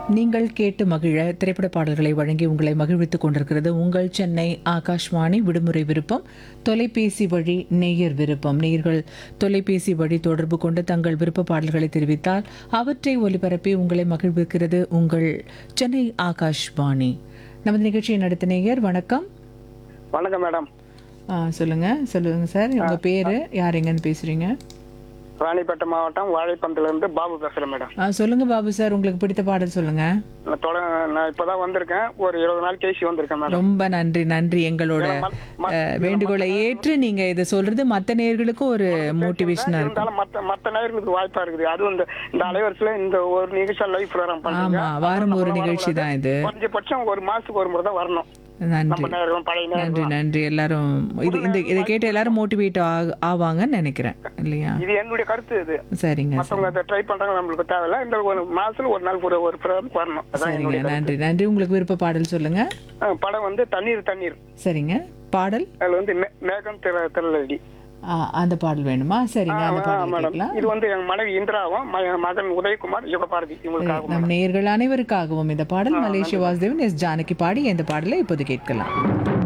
நீங்கள் கேட்டு மகிழ திரைப்பட பாடல்களை வழங்கி உங்களை மகிழ்வித்துக் கொண்டிருக்கிறது உங்கள் சென்னை ஆகாஷ்வாணி விடுமுறை விருப்பம் தொலைபேசி வழி நேயர் விருப்பம் நேயர்கள் தொலைபேசி வழி தொடர்பு கொண்டு தங்கள் விருப்ப பாடல்களை தெரிவித்தால் அவற்றை ஒலிபரப்பி உங்களை மகிழ்விக்கிறது உங்கள் சென்னை ஆகாஷ்வாணி நமது நிகழ்ச்சியை நடத்த நேயர் வணக்கம் வணக்கம் மேடம் ஆ, சொல்லுங்க சொல்லுங்க சார் உங்க பேரு யார் எங்கன்னு பேசுறீங்க ராணிப்பேட்டை மாவட்டம் வாழைப்பந்தில இருந்து பாபு பேசுறேன் மேடம் ஆ, சொல்லுங்க பாபு சார் உங்களுக்கு பிடித்த பாடல் சொல்லுங்க நான் தொலை நான் இப்பதான் வந்திருக்கேன் ஒரு இருபது நாள் கேசி வந்திருக்கேன் மேடம் ரொம்ப நன்றி நன்றி எங்களோட ம- ம- அஹ், வேண்டுகோளை ஏற்று நீங்க இதை சொல்றது மத்த நேயர்களுக்கும் ஒரு மோட்டிவேஷனா இருக்கும் இருந்தாலும் மத்த மத்த நேயர்களுக்கு வாய்ப்பா இருக்குது அதுவும் இந்த இந்த அலைவரிசையில இந்த ஒரு நிகழ்ச்சியா லைவ் ப்ரோக்ராம் பண்றீங்க ஆமா வாரம் ஒரு நிகழ்ச்சி தான் இது குறைஞ்சபட்சம் ஒரு மாசத்துக்கு ஒரு முறை தான் வரணும் நன்றி நம்ம நேரம் பழைய நன்றி நேரம் நன்றி எல்லாரும் இது இந்த இதை கேட்டு எல்லாரும் மோட்டிவேட் ஆவாங்கன்னு நினைக்கிறேன் இல்லையா இது என்னுடைய கருத்து இது சரிங்க சார் மத்தவங்க அதை ட்ரை பண்றாங்க நம்மளுக்கு தேவையில்ல இந்த ஒரு மாசத்துல ஒரு நாள் ஒரு ஒரு ப்ரோக்ராம் வரணும் அதான் சரிங்க என்னுடைய கருத்து. நன்றி நன்றி உங்களுக்கு விருப்ப பாடல் சொல்லுங்க ஆ, படம் வந்து தண்ணீர் தண்ணீர் சரிங்க பாடல் அதுல வந்து மே- மேகம் திர திரளடி ஆ, அந்த பாடல் வேணுமா சரிங்க அந்த ஆ, பாடல் மேடம் கேட்கலாம் இது வந்து என் மனைவி இந்திராவும் ம- மகன் உதயகுமார் யுகபாரதி இவங்களுக்காக நம் நேயர்கள் அனைவருக்காகவும் இந்த பாடல் மலேசிய வாசுதேவன் எஸ் ஜானகி பாடி இந்த பாடலை இப்போது கேட்கலாம்